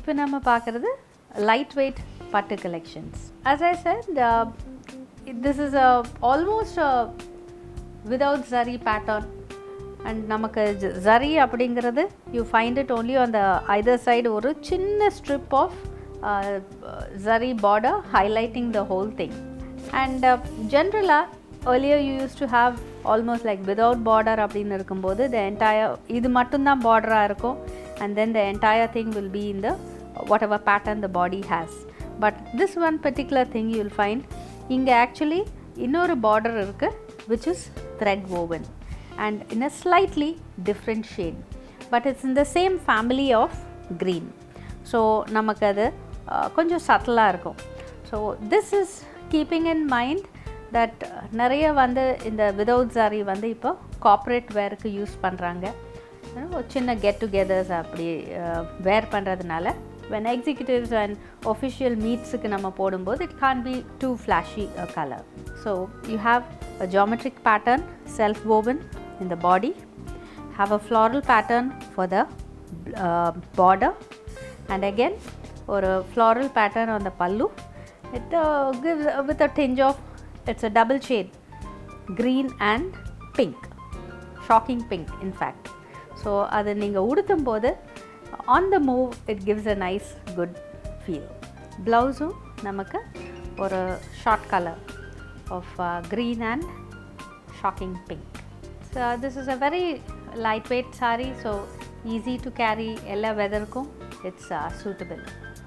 இப்போ நம்ம பார்க்குறது லைட் வெயிட் பட்டு collections as I said uh, this is a almost a without zari pattern and நமக்கு ஜரி அப்படிங்கிறது you find it only on the either side ஒரு சின்ன strip of zari border highlighting the whole thing and ஜென்ரலாக earlier you used to have almost like without border அப்படின்னு இருக்கும்போது the entire இது மட்டும்தான் பார்டராக இருக்கும் and then the entire thing will be in the whatever pattern the body has but this one particular thing you will find இங்கே actually இன்னொரு border இருக்குது which is thread woven and in a slightly different shade but it's in the same family of green so நமக்கு அது uh, கொஞ்சம் சட்டலாக இருக்கும் so this is keeping in mind that நிறைய வந்து இந்த விதவுட் சாரி வந்து இப்போ கார்ப்பரேட் வேருக்கு யூஸ் பண்ணுறாங்க ஒரு சின்ன கெட் டுகெதர்ஸ் அப்படி வேர் பண்ணுறதுனால வென் எக்ஸிக்யூட்டிவ்ஸ் அண்ட் ஒஃபிஷியல் மீட்ஸுக்கு நம்ம போடும்போது it can be too flashy colour so you have a geometric pattern self woven in the body have a floral pattern for the uh, border and again or a floral pattern on the pallu it uh, gives uh, with a tinge of it's a double shade green and pink shocking pink in fact so அது நீங்கள் உடுத்தும் போது on the move it gives a nice good feel ப்ளவுஸும் நமக்கு ஒரு short colour of green and shocking pink. So this is a very lightweight saree, so easy to carry எல்லா வெதருக்கும் it's uh, suitable.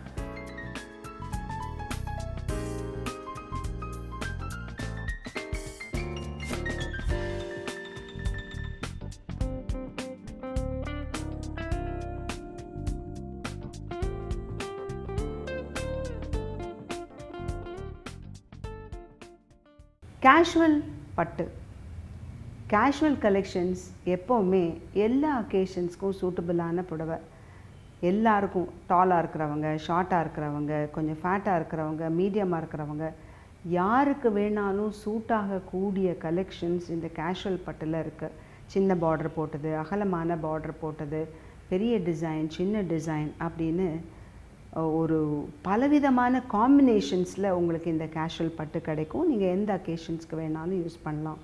Casual பட்டு casual collections எப்போவுமே எல்லா அக்கேஷன்ஸ்க்கும் சூட்டபிளான புடவை எல்லாருக்கும் டாலாக இருக்கிறவங்க ஷார்ட்டாக இருக்கிறவங்க கொஞ்சம் ஃபேட்டாக இருக்கிறவங்க மீடியமாக இருக்கிறவங்க யாருக்கு வேணாலும் சூட் ஆகக்கூடிய கலெக்ஷன்ஸ் இந்த கேஷுவல் பட்டில் இருக்குது சின்ன பார்டர் போட்டது அகலமான பார்டர் போட்டது பெரிய டிசைன் சின்ன டிசைன் அப்படின்னு அஹ், ஒரு பலவிதமான காம்பினேஷன்ஸில் உங்களுக்கு இந்த கேஷுவல் பட்டு கிடைக்கும் நீங்கள் எந்த அக்கேஷன்ஸ்க்கு வேணாலும் யூஸ் பண்ணலாம்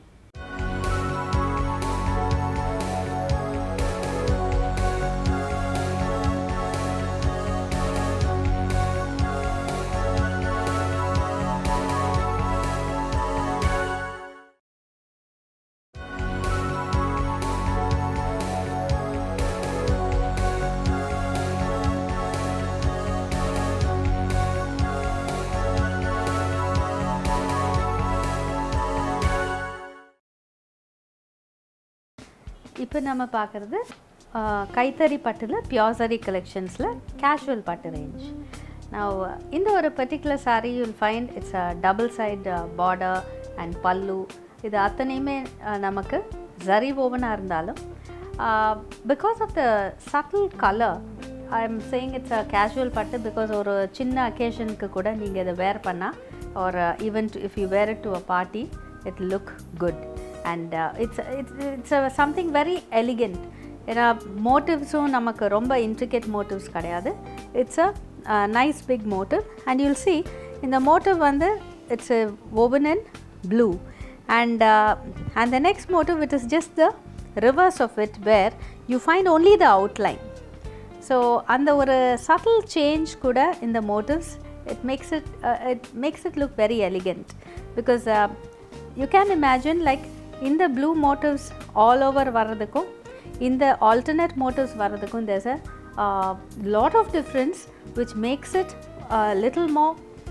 இப்போ நம்ம பார்க்குறது கைத்தறி பட்டில் பியோசரி கலெக்ஷன்ஸில் கேஷுவல் பட்டு ரேஞ்ச் நான் இந்த ஒரு particular saree you'll find it's a double side border and pallu இது அத்தனையுமே uh, நமக்கு ஜரி ஓவனாக இருந்தாலும் because of the subtle colour I am saying it's a casual பட்டு பிகாஸ் ஒரு சின்ன அக்கேஷனுக்கு கூட நீங்கள் இதை வேர் பண்ணால் ஒரு even if you wear it to a party it look good and it's it's it's something very elegant ஏன்னா மோட்டிவ்ஸும் நமக்கு ரொம்ப இன்ட்ரிகேட் மோட்டிவ்ஸ் கிடையாது it's a nice big motif and you'll see இந்த மோட்டிவ் வந்து it's woven in blue and uh, and the next motive it is just the reverse of it where you find only the outline so அந்த ஒரு subtle change கூட இந்த motifs it makes it it makes it look very elegant because you can imagine like இந்த blue motifs all over வர்றதுக்கும் இந்த alternate motifs வர்றதுக்கும் there's a lot of difference which makes it little more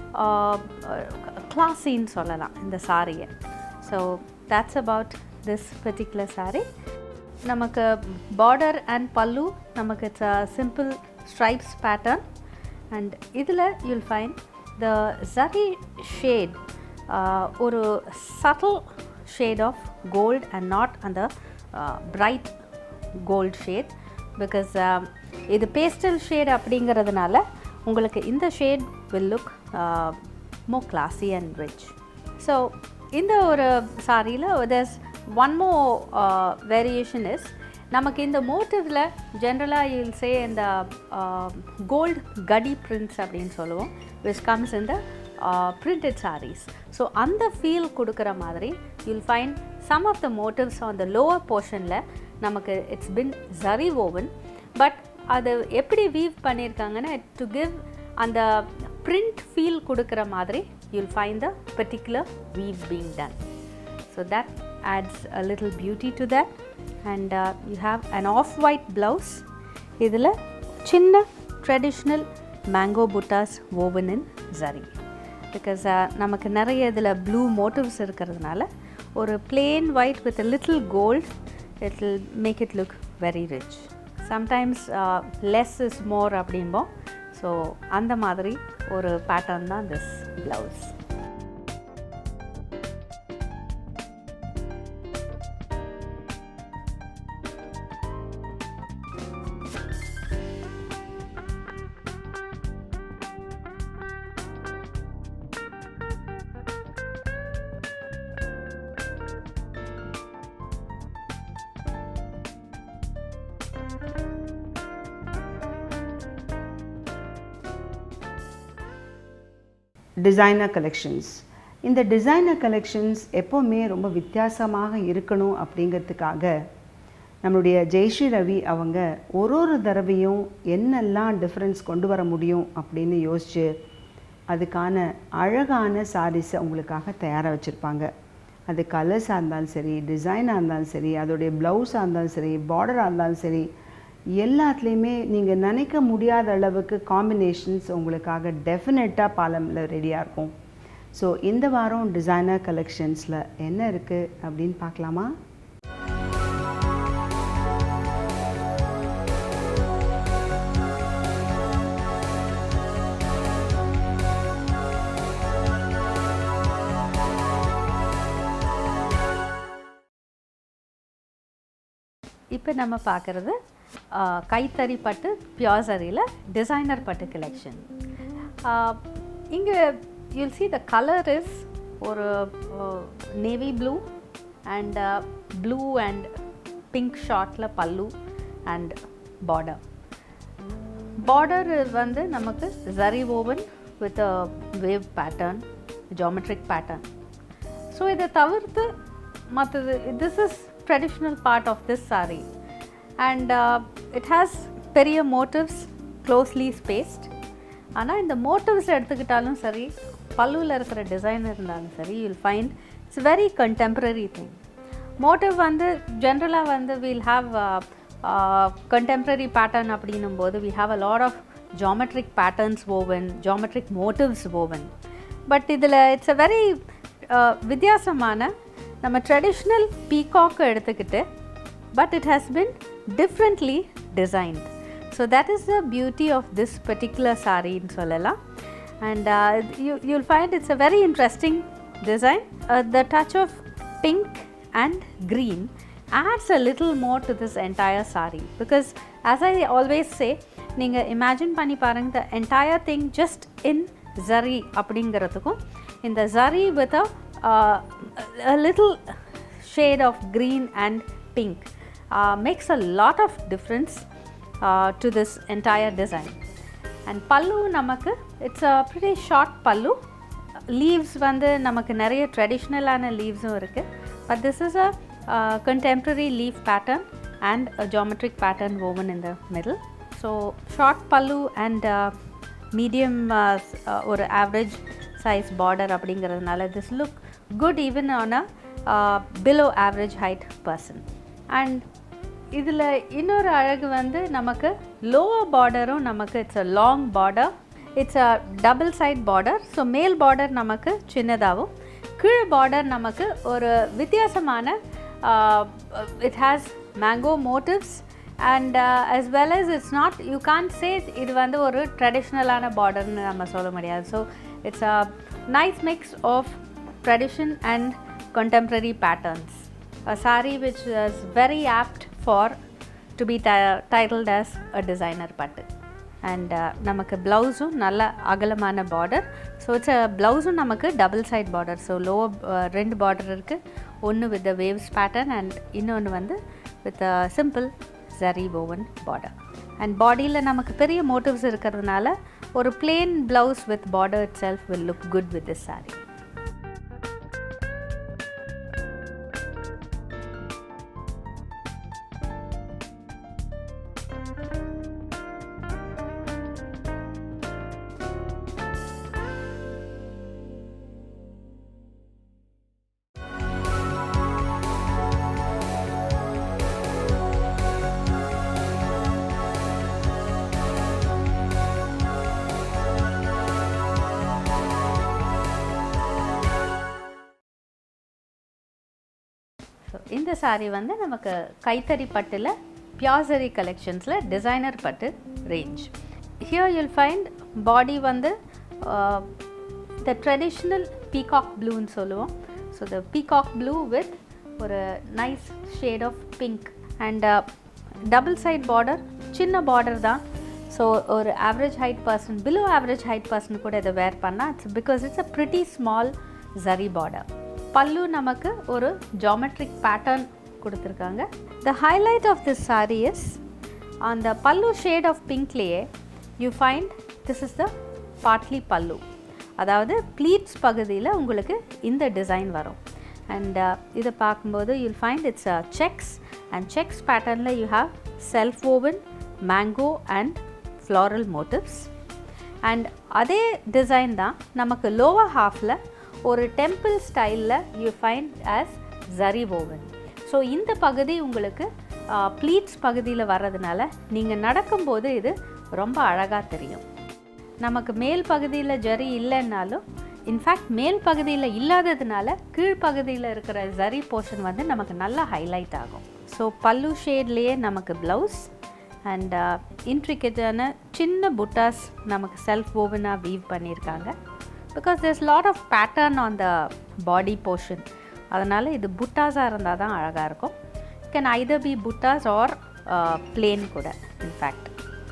கிளாஸின்னு சொல்லலாம் இந்த சாரியை so that's about this particular saree நமக்கு border and pallu நமக்கு it's a simple stripes pattern and இதில் யூல் ஃபைண்ட் த ஜரி ஷேட் ஒரு subtle shade of gold and not அந்த bright gold shade because இது பேஸ்டல் ஷேட் அப்படிங்கிறதுனால உங்களுக்கு இந்த shade will look more classy and rich so இந்த ஒரு சாரியில் there's ஒன் மோ வேரியேஷன் இஸ் நமக்கு இந்த மோட்டிவில் ஜென்ரலாக யூல் சே இந்த கோல்டு கடி பிரிண்ட்ஸ் அப்படின்னு சொல்லுவோம் விச் கம்ஸ் இந்த பிரிண்டட் sarees ஸோ அந்த ஃபீல் கொடுக்குற மாதிரி you'll find some of the motifs on the lower போர்ஷனில் நமக்கு it's been zari woven but அது எப்படி வீவ் பண்ணியிருக்காங்கன்னா டு கிவ் அந்த print ஃபீல் கொடுக்குற மாதிரி you'll find the particular weave being done so that adds a little beauty to that and uh, you have an off white blouse இதில் சின்ன traditional mango buttas woven in zari because uh, நமக்கு நிறைய இதில் blue motifs இருக்கிறதுனால ஒரு plain white with a little gold it will make it look very rich sometimes uh, less is more அப்படிம்போம் so அந்த மாதிரி ஒரு பேட்டர்ன் தான் this blouse டிசைனர் கலெக்ஷன்ஸ் இந்த டிசைனர் கலெக்ஷன்ஸ் எப்போவுமே ரொம்ப வித்தியாசமாக இருக்கணும் அப்படிங்கிறதுக்காக நம்மளுடைய ஜெயஸ்ரீ ரவி அவங்க ஒரு ஒரு தடவையும் என்னெல்லாம் டிஃப்ரென்ஸ் கொண்டு வர முடியும் அப்படின்னு யோசித்து அதுக்கான அழகான சாரீஸை உங்களுக்காக தயாராக வச்சுருப்பாங்க அது கலர்ஸாக இருந்தாலும் சரி டிசைனாக இருந்தாலும் சரி அதோடைய ப்ளவுஸாக இருந்தாலும் சரி பார்டராக இருந்தாலும் சரி எல்லாத்துலேயுமே நீங்கள் நினைக்க முடியாத அளவுக்கு காம்பினேஷன்ஸ் உங்களுக்காக டெஃபினட்டாக பாலமில் ரெடியாக இருக்கும் ஸோ இந்த வாரம் டிசைனர் கலெக்ஷன்ஸில் என்ன இருக்குது அப்படின்னு பார்க்கலாமா இப்போ நம்ம பார்க்குறது கைத்தறி பட்டு பியோர் சரியில் டிசைனர் பட்டு கலெக்ஷன் இங்கே you'll see the colour is ஒரு navy blue and blue and pink ஷார்ட்டில் பல்லு அண்ட் பார்டர் பார்டர் வந்து நமக்கு zari woven with wave pattern geometric pattern so இதை தவிர்த்து மற்றது this is traditional part of this saree and it has பெரிய motifs closely spaced ஆனால் இந்த மோட்டிவ்ஸ் எடுத்துக்கிட்டாலும் சரி பல்லுவில் இருக்கிற டிசைன் இருந்தாலும் சரி you'll find it's very contemporary thing motif வந்து ஜென்ரலாக வந்து வீல் ஹாவ் கண்டெம்ப்ரரி பேட்டர்ன் அப்படின்னும் போது we have a lot of geometric patterns woven geometric motifs woven but இதில் இட்ஸ் அ வெரி வித்தியாசமான நம்ம ட்ரெடிஷ்னல் பீகாக் எடுத்துக்கிட்டு but it has been differently designed so that is the beauty of this particular சாரின்னு சொல்லலாம் and you you'll find it's a very interesting design the touch of pink and green adds a little more to this entire saree because as I always say நீங்கள் imagine பண்ணி பாருங்க the entire thing just in zari அப்படிங்கிறதுக்கும் இந்த zari with a uh, a little shade of green and pink uh, makes a lot of difference uh, to this entire design and pallu நமக்கு இட்ஸ் a pretty short pallu leaves வந்து நமக்கு நிறைய ட்ரெடிஷ்னலான லீவ்ஸும் இருக்குது but this is a contemporary leaf pattern and a geometric pattern woven in the middle so short pallu and uh, medium uh, s- uh, ஒரு average size border அப்படிங்கிறதுனால this look good even on a uh, below average height person and இதில் இன்னொரு அழகு வந்து நமக்கு lower பார்டரும் நமக்கு it's a long border it's a double side border so மேல் பார்டர் நமக்கு சின்னதாகவும் கீழ் பார்டர் நமக்கு ஒரு வித்தியாசமான it has mango motifs and as well as it's not you can't say இது வந்து ஒரு ட்ரெடிஷ்னலான பார்டர்னு நம்ம சொல்ல முடியாது so it's a nice mix of tradition and contemporary patterns a saree which is very apt for to be ti- titled as a designer பட்டு and நமக்கு ப்ளவுஸும் நல்ல அகலமான பார்டர் ஸோ இட்ஸ் ப்ளவுஸும் நமக்கு double side border so low ரெண்டு border இருக்குது ஒன்று with the waves pattern and இன்னொன்று வந்து with simple zari woven border and பாடியில் நமக்கு பெரிய மோட்டிவ்ஸ் இருக்கிறதுனால ஒரு plain blouse with border itself will look good with this saree so இந்த saree வந்து நமக்கு கைத்தறி பட்டில் பியாசரி கலெக்ஷன்ஸில் டிசைனர் பட்டு range here you'll find body வந்து த ட்ரெடிஷ்னல் பீகாக் ப்ளூன்னு சொல்லுவோம் so the peacock blue with ஒரு nice shade of pink and double side border சின்ன பார்டர் தான் ஸோ ஒரு average height person below average height person கூட இதை வேர் பண்ணால் it's because it's a pretty small zari border pallu நமக்கு ஒரு ஜாமெட்ரிக் பேட்டர்ன் கொடுத்துருக்காங்க த highlight of this saree is அந்த பல்லு ஷேட் ஆஃப் பிங்க்லேயே you find this is the partly pallu அதாவது ப்ளீட்ஸ் பகுதியில் உங்களுக்கு இந்த டிசைன் வரும் அண்ட் இதை பார்க்கும்போது you'll find it's checks and checks பேட்டர்னில் you have self woven mango and floral motifs and அதே டிசைன் தான் நமக்கு லோவர் ஹாஃபில் ஒரு டெம்பிள் ஸ்டைலில் you find as zari woven so இந்த பகுதி உங்களுக்கு ப்ளீட்ஸ் பகுதியில் வர்றதுனால நீங்கள் நடக்கும்போது இது ரொம்ப அழகாக தெரியும் நமக்கு மேல் பகுதியில் ஜரி இல்லைன்னாலும் இன்ஃபேக்ட் மேல் பகுதியில் இல்லாததுனால கீழ்ப்பகுதியில் இருக்கிற ஜரி போர்ஷன் வந்து நமக்கு நல்லா ஹைலைட் ஆகும் ஸோ பல்லு ஷேட்லேயே நமக்கு ப்ளவுஸ் அண்ட் இன்ட்ரிகேட்டான சின்ன புட்டாஸ் நமக்கு செல்ஃப் ஓவனாக வீவ் பண்ணியிருக்காங்க because there's lot of pattern on the body portion அதனால் இது புட்டாஸாக இருந்தால் தான் அழகாக இருக்கும் can either be buttas or plain கூட இன்ஃபேக்ட்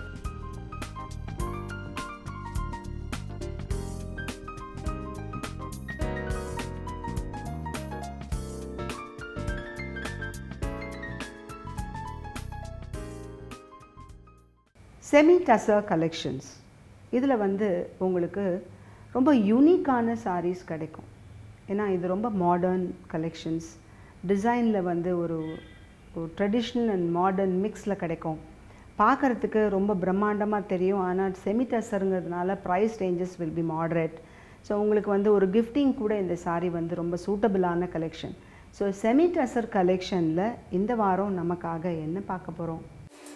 செமி டசர் கலெக்ஷன்ஸ் இதில் வந்து உங்களுக்கு ரொம்ப யூனிக்கான sarees கிடைக்கும் ஏன்னா இது ரொம்ப மாடர்ன் கலெக்ஷன்ஸ் டிசைனில் வந்து ஒரு ஒரு ட்ரெடிஷ்னல் அண்ட் மாடர்ன் மிக்ஸில் கிடைக்கும் பார்க்குறதுக்கு ரொம்ப பிரம்மாண்டமாக தெரியும் ஆனால் செமி டசருங்கிறதுனால price ranges will be moderate so உங்களுக்கு வந்து ஒரு கிஃப்டிங் கூட இந்த saree வந்து ரொம்ப சூட்டபிளான கலெக்ஷன் ஸோ செமி டசர் கலெக்ஷனில் இந்த வாரம் நமக்காக என்ன பார்க்க போகிறோம்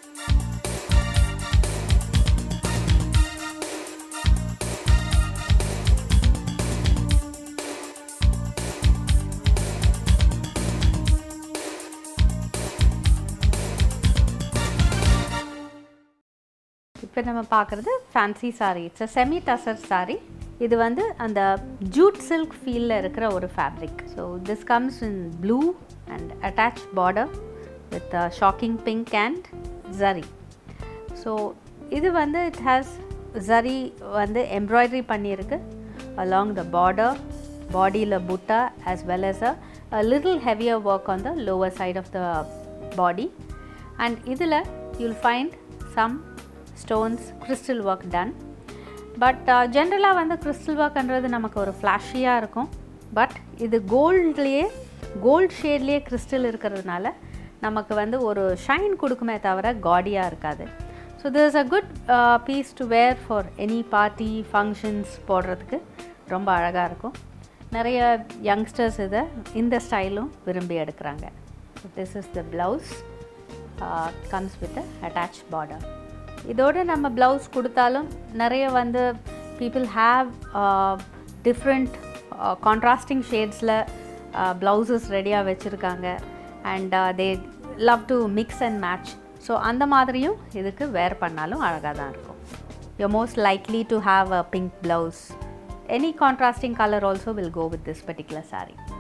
இப்போ நம்ம பார்க்குறது fancy saree it's a semi tussar saree இது வந்து அந்த ஜூட் சில்க் ஃபீலில் இருக்கிற ஒரு fabric so this comes in blue and attach border with shocking pink and zari so இது வந்து இட் ஹேஸ் ஜரி வந்து எம்ப்ராய்டரி பண்ணியிருக்கு அலாங் த பார்டர் பாடியில் புட்டா as well as a, a little heavier work on the lower side of the body and இதில் you'll find some stones crystal work done but ஜென்ரலாக வந்து crystal ஒர்க்ன்றது நமக்கு ஒரு ஃப்ளாஷியாக இருக்கும் பட் இது கோல்ட்லேயே கோல்ட் ஷேட்லேயே கிறிஸ்டல் இருக்கிறதுனால நமக்கு வந்து ஒரு ஷைன் கொடுக்குமே தவிர காடியாக இருக்காது so this is a good piece to wear for any party functions போடுறதுக்கு ரொம்ப அழகாக இருக்கும் நிறைய யங்ஸ்டர்ஸ் இதை இந்த ஸ்டைலும் விரும்பி எடுக்கிறாங்க this is the blouse comes with attach border இதோட நம்ம ப்ளவுஸ் கொடுத்தாலும் நிறைய வந்து பீப்புள் ஹாவ் டிஃப்ரெண்ட் கான்ட்ராஸ்டிங் ஷேட்ஸில் ப்ளவுசஸ் ரெடியாக வச்சுருக்காங்க and they love to mix and match so அந்த மாதிரியும் இதுக்கு வேர் பண்ணாலும் அழகாக தான் இருக்கும் you most likely to have a pink blouse any contrasting colour also will go with this particular saree